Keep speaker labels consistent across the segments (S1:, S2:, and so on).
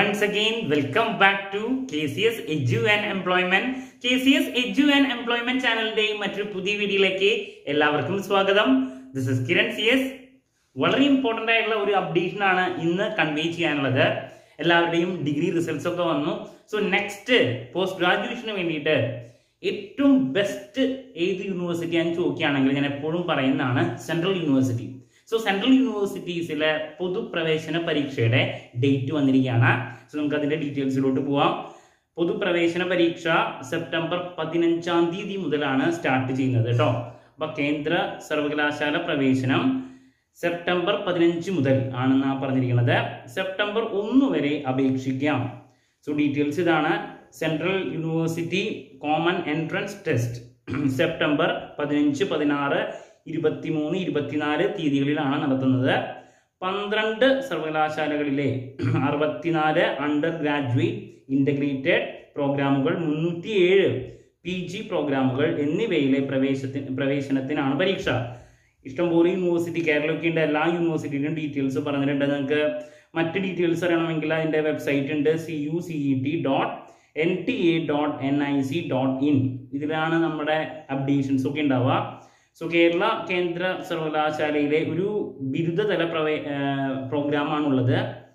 S1: once again welcome back to KCS Edu and Employment KCS Edu and Employment ചാനലിന്റെയും മറ്റൊരു പുതിയ വീഡിയോയിലേക്ക് എല്ലാവർക്കും സ്വാഗതം this is Kiran C S വളരെ ഇമ്പോർട്ടന്റ് ആയിട്ടുള്ള ഒരു അപ്ഡേഷൻ ആണ് ഇന്ന് കൺവേ ചെയ്യാനുള്ളത് എല്ലാവരുടെയും ഡിഗ്രി റിസൾട്ട്സ് ഒക്കെ വന്നു സോ നെക്സ്റ്റ് പോസ്റ്റ് ഗ്രാജുവേഷന് വേണ്ടിയിട്ട് ഏറ്റവും ബെസ്റ്റ് ഏത് യൂണിവേഴ്സിറ്റി ഞാൻ ചോദിക്കുകയാണെങ്കിൽ ഞാൻ എപ്പോഴും പറയുന്നതാണ് സെൻട്രൽ യൂണിവേഴ്സിറ്റി സോ സെൻട്രൽ യൂണിവേഴ്സിറ്റീസിലെ പൊതുപ്രവേശന പരീക്ഷയുടെ ഡേറ്റ് വന്നിരിക്കുകയാണ് സോ നമുക്ക് അതിന്റെ ഡീറ്റെയിൽസിലോട്ട് പോവാം പൊതുപ്രവേശന പരീക്ഷ സെപ്റ്റംബർ പതിനഞ്ചാം തീയതി മുതലാണ് സ്റ്റാർട്ട് ചെയ്യുന്നത് കേട്ടോ അപ്പൊ കേന്ദ്ര സർവകലാശാല പ്രവേശനം സെപ്റ്റംബർ പതിനഞ്ച് മുതൽ ആണെന്നാ പറഞ്ഞിരിക്കുന്നത് സെപ്റ്റംബർ ഒന്ന് വരെ അപേക്ഷിക്കാം സോ ഡീറ്റെയിൽസ് ഇതാണ് central university common entrance test September പതിനഞ്ച് പതിനാറ് ഇരുപത്തിമൂന്ന് ഇരുപത്തിനാല് തീയതികളിലാണ് നടത്തുന്നത് പന്ത്രണ്ട് സർവകലാശാലകളിലെ അറുപത്തിനാല് അണ്ടർ ഗ്രാജുവേറ്റ് ഇൻ്റഗ്രേറ്റഡ് പ്രോഗ്രാമുകൾ മുന്നൂറ്റിയേഴ് പി ജി പ്രോഗ്രാമുകൾ എന്നിവയിലെ പ്രവേശത്തിന് പ്രവേശനത്തിനാണ് പരീക്ഷ ഇഷ്ടംപോലെ യൂണിവേഴ്സിറ്റി കേരളമൊക്കെ ഉണ്ട് എല്ലാ യൂണിവേഴ്സിറ്റിയുടെയും ഡീറ്റെയിൽസ് പറഞ്ഞിട്ടുണ്ട് നിങ്ങൾക്ക് മറ്റ് ഡീറ്റെയിൽസ് അറിയണമെങ്കിൽ അതിൻ്റെ വെബ്സൈറ്റ് ഉണ്ട് C U C E T dot N T A dot N I C dot in ഇതിലാണ് നമ്മുടെ അപ്ഡേഷൻസ് ഒക്കെ ഉണ്ടാവുക സോ കേരള കേന്ദ്ര സർവകലാശാലയിലെ ഒരു ബിരുദതല പ്രവേ പ്രോഗ്രാമാണുള്ളത്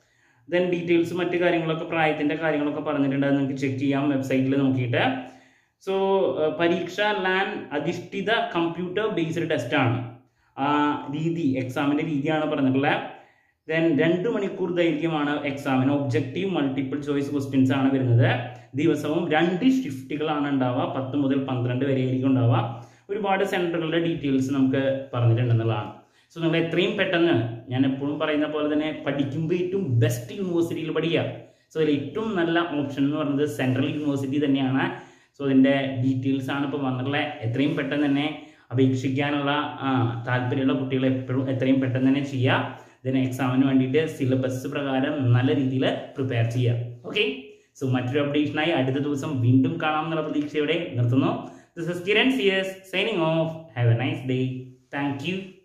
S1: ദെൻ ഡീറ്റെയിൽസ് മറ്റു കാര്യങ്ങളൊക്കെ പ്രായത്തിൻ്റെ കാര്യങ്ങളൊക്കെ പറഞ്ഞിട്ടുണ്ട് അത് നിങ്ങൾക്ക് ചെക്ക് ചെയ്യാം വെബ്സൈറ്റിൽ നോക്കിയിട്ട് സോ പരീക്ഷ ലാൻ അധിഷ്ഠിത കമ്പ്യൂട്ടർ ബേസ്ഡ് ടെസ്റ്റാണ് ആ രീതി എക്സാമിൻ്റെ രീതിയാണ് പറഞ്ഞിട്ടുള്ളത് ദെൻ രണ്ട് മണിക്കൂർ ദൈർഘ്യമാണ് എക്സാമിന് ഒബ്ജക്റ്റീവ് മൾട്ടിപ്പിൾ ചോയ്സ് ക്വസ്റ്റ്യൻസ് ആണ് വരുന്നത് ദിവസവും രണ്ട് ഷിഫ്റ്റുകളാണ് ഉണ്ടാവുക പത്ത് മുതൽ പന്ത്രണ്ട് വരെ ആയിരിക്കും ഉണ്ടാവുക ഒരുപാട് സെൻറ്ററുകളുടെ ഡീറ്റെയിൽസ് നമുക്ക് പറഞ്ഞിട്ടുണ്ടെന്നുള്ളതാണ് സോ നിങ്ങൾ എത്രയും പെട്ടെന്ന് ഞാൻ എപ്പോഴും പറയുന്ന പോലെ തന്നെ പഠിക്കുമ്പോൾ ഏറ്റവും ബെസ്റ്റ് യൂണിവേഴ്സിറ്റിയിൽ പഠിക്കുക സോ അതിൽ ഏറ്റവും നല്ല ഓപ്ഷൻ എന്ന് പറയുന്നത് സെൻട്രൽ യൂണിവേഴ്സിറ്റി തന്നെയാണ് സോ അതിൻ്റെ ഡീറ്റെയിൽസ് ആണ് ഇപ്പോൾ വന്നിട്ടുള്ളത് എത്രയും പെട്ടെന്ന് തന്നെ അപേക്ഷിക്കാനുള്ള താല്പര്യമുള്ള കുട്ടികൾ എപ്പോഴും എത്രയും പെട്ടെന്ന് തന്നെ ചെയ്യുക ഇതിന് എക്സാമിന് വേണ്ടിയിട്ട് സിലബസ് പ്രകാരം നല്ല രീതിയിൽ പ്രിപ്പയർ ചെയ്യുക ഓക്കെ സോ മറ്റൊരു അപ്ഡേഷനായി അടുത്ത ദിവസം വീണ്ടും കാണാമെന്നുള്ള പ്രതീക്ഷയോടെ നിർത്തുന്നു this is Kiran C S signing off have a nice day thank U